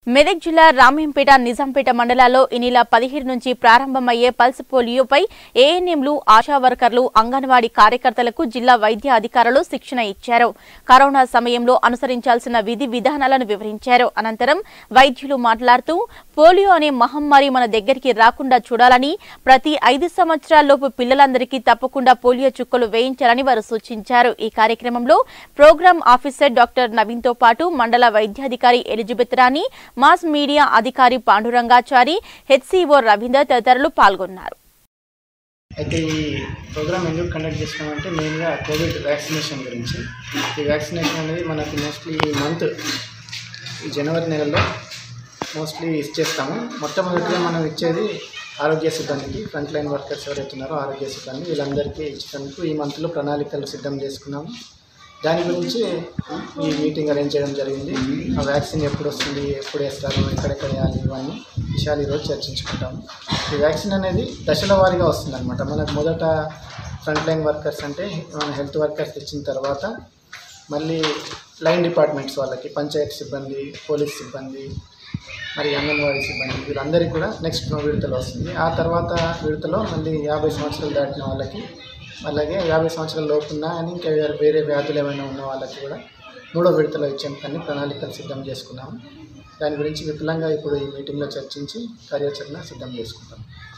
మెదక్ జిల్లా రామేంపేట నిజాంపేట మండలాల్లో ఈ నెల పదిహేడు నుంచి ప్రారంభమయ్యే పల్స్ పోలియోపై ఏఎన్ఎంలు ఆశా వర్కర్లు అంగన్వాడీ కార్యకర్తలకు జిల్లా వైద్య అధికారులు శిక్షణ ఇచ్చారు కరోనా సమయంలో అనుసరించాల్సిన విధి విధానాలను వివరించారు అనంతరం వైద్యులు మాట్లాడుతూ పోలియో అనే మహమ్మారి మన దగ్గరికి రాకుండా చూడాలని ప్రతి ఐదు సంవత్సరాల్లోపు పిల్లలందరికీ తప్పకుండా పోలియో చుక్కలు వేయించాలని వారు సూచించారు ఈ కార్యక్రమంలో ప్రోగ్రాం ఆఫీసర్ డాక్టర్ నవీన్తో పాటు మండల వైద్యాధికారి ఎలిజబెత్ రాణి మాస్ మీడియా అధికారి పాండురంగాచారి హెచ్సిఓ రవీందర్ తదితరులు పాల్గొన్నారు అయితే ఈ ప్రోగ్రామ్ ఎందుకు కండక్ట్ చేస్తున్నామంటే మెయిన్గా కోవిడ్ వ్యాక్సినేషన్ గురించి ఈ వ్యాక్సినేషన్ అనేది మనకి మోస్ట్లీ ఈ మంత్ ఈ జనవరి నెలలో మోస్ట్లీ ఇచ్చేస్తాము మొట్టమొదటిగా మనం ఇచ్చేది ఆరోగ్య సిబ్బందికి ఫ్రంట్ లైన్ వర్కర్స్ ఎవరైతే ఉన్నారో ఆరోగ్య సిబ్బంది వీళ్ళందరికీ ఇచ్చేందుకు ఈ మంత్లో ప్రణాళికలు సిద్ధం చేసుకున్నాము దాని గురించి ఈ మీటింగ్ అరేంజ్ చేయడం జరిగింది ఆ వ్యాక్సిన్ ఎప్పుడు వస్తుంది ఎప్పుడు వేస్తారు ఎక్కడెక్కడ వేయాలి ఇవన్నీ విషయాలు ఈరోజు చర్చించుకుంటాము ఈ వ్యాక్సిన్ అనేది దశల వారీగా వస్తుంది అనమాట మనకు మొదట ఫ్రంట్ లైన్ వర్కర్స్ అంటే మన హెల్త్ వర్కర్స్ ఇచ్చిన తర్వాత మళ్ళీ లైన్ డిపార్ట్మెంట్స్ వాళ్ళకి పంచాయత్ సిబ్బంది పోలీస్ సిబ్బంది మరి అంగన్వాడీ సిబ్బంది వీళ్ళందరికీ కూడా నెక్స్ట్ విడతలో వస్తుంది ఆ తర్వాత విడతలో మళ్ళీ యాభై సంవత్సరాలు దాటిన వాళ్ళకి అలాగే యాభై సంవత్సరాల లోపు ఉన్న అని ఇంకా వేరే- వేరే వ్యాధులు ఏమైనా ఉన్న వాళ్ళకి కూడా మూడో విడతలో ఇచ్చేందుకు అన్ని ప్రణాళికలు సిద్ధం చేసుకున్నాము దాని గురించి విపులంగా ఇప్పుడు ఈ మీటింగ్లో చర్చించి కార్యాచరణ సిద్ధం చేసుకుంటాం